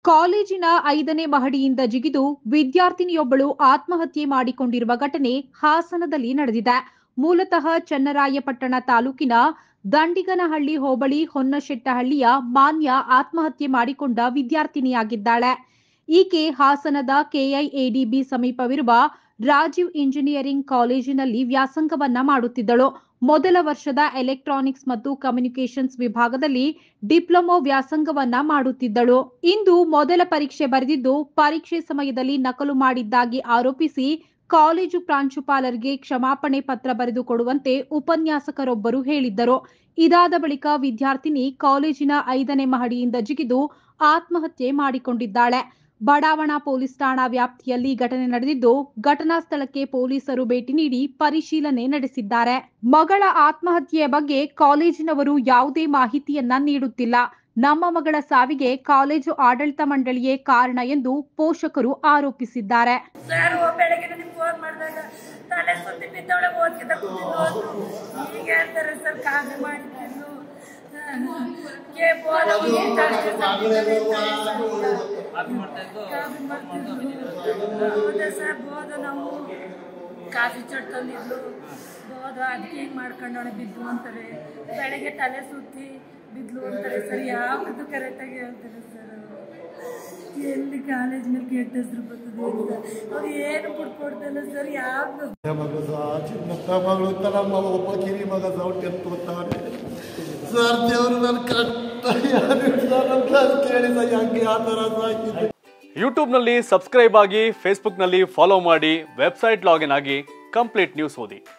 ಕಾಲೇಜಿನ ಐದನೇ ಮಹಡಿಯಿಂದ ಜಿಗಿದು ವಿದ್ಯಾರ್ಥಿನಿಯೊಬ್ಬಳು ಆತ್ಮಹತ್ಯೆ ಮಾಡಿಕೊಂಡಿರುವ ಘಟನೆ ಹಾಸನದಲ್ಲಿ ನಡೆದಿದೆ ಮೂಲತಃ ಚನ್ನರಾಯಪಟ್ಟಣ ತಾಲೂಕಿನ ದಂಡಿಗನಹಳ್ಳಿ ಹೋಬಳಿ ಹೊನ್ನಶೆಟ್ಟಹಳ್ಳಿಯ ಮಾನ್ಯ ಆತ್ಮಹತ್ಯೆ ಮಾಡಿಕೊಂಡ ವಿದ್ಯಾರ್ಥಿನಿಯಾಗಿದ್ದಾಳೆ ಈಕೆ ಹಾಸನದ ಕೆಐಎಡಿಬಿ ಸಮೀಪವಿರುವ ರಾಜೀವ್ ಇಂಜಿನಿಯರಿಂಗ್ ಕಾಲೇಜಿನಲ್ಲಿ ವ್ಯಾಸಂಗವನ್ನ ಮಾಡುತ್ತಿದ್ದಳು ಮೊದಲ ವರ್ಷದ ಎಲೆಕ್ಟ್ರಾನಿಕ್ಸ್ ಮತ್ತು ಕಮ್ಯುನಿಕೇಶನ್ಸ್ ವಿಭಾಗದಲ್ಲಿ ಡಿಪ್ಲೊಮೊ ವ್ಯಾಸಂಗವನ್ನ ಮಾಡುತ್ತಿದ್ದಳು ಇಂದು ಮೊದಲ ಪರೀಕ್ಷೆ ಬರೆದಿದ್ದು ಪರೀಕ್ಷೆ ಸಮಯದಲ್ಲಿ ನಕಲು ಮಾಡಿದ್ದಾಗಿ ಆರೋಪಿಸಿ ಕಾಲೇಜು ಪ್ರಾಂಶುಪಾಲರಿಗೆ ಕ್ಷಮಾಪಣೆ ಪತ್ರ ಬರೆದು ಕೊಡುವಂತೆ ಉಪನ್ಯಾಸಕರೊಬ್ಬರು ಹೇಳಿದ್ದರು ಇದಾದ ಬಳಿಕ ವಿದ್ಯಾರ್ಥಿನಿ ಕಾಲೇಜಿನ ಐದನೇ ಮಹಡಿಯಿಂದ ಜಿಗಿದು ಆತ್ಮಹತ್ಯೆ ಮಾಡಿಕೊಂಡಿದ್ದಾಳೆ ಬಡಾವಣಾ ಪೊಲೀಸ್ ಠಾಣಾ ವ್ಯಾಪ್ತಿಯಲ್ಲಿ ಘಟನೆ ನಡೆದಿದ್ದು ಘಟನಾ ಸ್ಥಳಕ್ಕೆ ಪೊಲೀಸರು ಭೇಟಿ ನೀಡಿ ಪರಿಶೀಲನೆ ನಡೆಸಿದ್ದಾರೆ ಮಗಳ ಆತ್ಮಹತ್ಯೆಯ ಬಗ್ಗೆ ಕಾಲೇಜಿನವರು ಯಾವುದೇ ಮಾಹಿತಿಯನ್ನ ನೀಡುತ್ತಿಲ್ಲ ನಮ್ಮ ಮಗಳ ಸಾವಿಗೆ ಕಾಲೇಜು ಆಡಳಿತ ಮಂಡಳಿಯೇ ಕಾರಣ ಎಂದು ಪೋಷಕರು ಆರೋಪಿಸಿದ್ದಾರೆ ಸರ್ ಬೆಳಗ್ಗೆ ನಿಮ್ಗೆ ಫೋನ್ ಮಾಡಿದಾಗ ತಲೆ ಸುತ್ತಿ ಬಿದ್ದವಳೆ ಓದ್ಕಿತ ಕೂತಿದ್ದು ಈಗ ಹೇಳ್ತಾರೆ ಸರ್ ಕಾಫಿ ಮಾಡಿದ್ದು ಕೇ ಬೋಧ ಕಾಫಿ ಮಾಡ್ತಿದ್ರು ಹೌದಾ ಸರ್ ಬೋಧ ನಾವು ಕಾಫಿ ಚಟ್ ತಂದಿದ್ಲು ಬೋಧ ಅದಕ್ಕೆ ಹಿಂಗೆ ಮಾಡ್ಕೊಂಡವಳೆ ಬಿದ್ದು ಅಂತಾರೆ ಬೆಳಗ್ಗೆ ತಲೆ ಸುತ್ತಿ ಬಿದ್ಲು ಅಂತಾರೆ ಸರ್ ಯಾವುದು ಕರೆಕ್ಟಾಗಿ ಹೇಳ್ತಾರೆ ಸರ್ ಅವರು ಎಲ್ಲಿ ಕಾಲೇಜ್ ಮೇಲೆ ಕೆಟ್ಟ ಹೆಸರು ಬರ್ತದೆ ಅಂತ ಅವ್ರು ಏನು ಬಿಟ್ಕೊಡ್ತಲ್ಲ ಸರ್ ಯಾವ್ದು ಮಗ ಸಹ ಚಿನ್ನಪ್ಪ ಮಗಳು ಅಂತ ನಮ್ಮ ಒಬ್ಬ ಕಿರಿ ಮಗ ಸಹ ಟೆಂತ್ ಓದ್ತಾನೆ ಸರ್ ದೇವರು ನನ್ನ ಕಷ್ಟ ನಮ್ಮ ಕ್ಲಾಸ್ ಕೇಳಿ ಸಹ ಹಂಗೆ ಆ ಥರ ಸಾಕಿದ್ದು ಯೂಟ್ಯೂಬ್ನಲ್ಲಿ ಸಬ್ಸ್ಕ್ರೈಬ್ ಆಗಿ ಫೇಸ್ಬುಕ್ನಲ್ಲಿ ಫಾಲೋ ಮಾಡಿ ವೆಬ್ಸೈಟ್ ಲಾಗಿನ್ ಆಗಿ ಕಂಪ್ಲೀಟ್ ನ್ಯೂಸ್ ಓದಿ